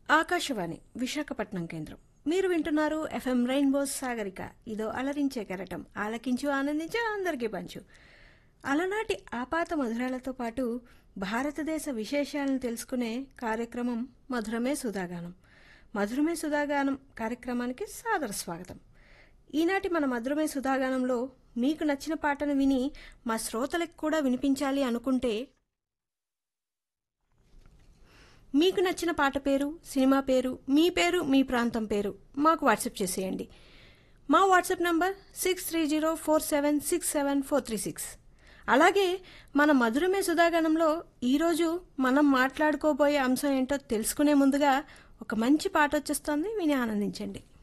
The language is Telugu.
ఆకాశవాణి విశాఖపట్నం కేంద్రం మీరు వింటున్నారు ఎఫ్ఎం రెయిన్బోస్ సాగరిక ఇదో అలరించే కెరటం ఆలకించు ఆనందించు అందరికీ పంచు అలనాటి ఆపాత మధురాలతో పాటు భారతదేశ విశేషాలను తెలుసుకునే కార్యక్రమం మధురమే సుధాగానం మధురమే సుధాగానం కార్యక్రమానికి సాదర స్వాగతం ఈనాటి మన మధురమే సుధాగానంలో మీకు నచ్చిన పాటను విని మా శ్రోతలకు కూడా వినిపించాలి అనుకుంటే మీకు నచ్చిన పాట పేరు సినిమా పేరు మీ పేరు మీ ప్రాంతం పేరు మాకు వాట్సాప్ చేసేయండి మా WhatsApp number six three zero four seven six seven four three six అలాగే మన మధురమే సుధాగణంలో ఈరోజు మనం మాట్లాడుకోబోయే అంశం ఏంటో తెలుసుకునే ముందుగా ఒక మంచి పాట వచ్చేస్తుంది విని ఆనందించండి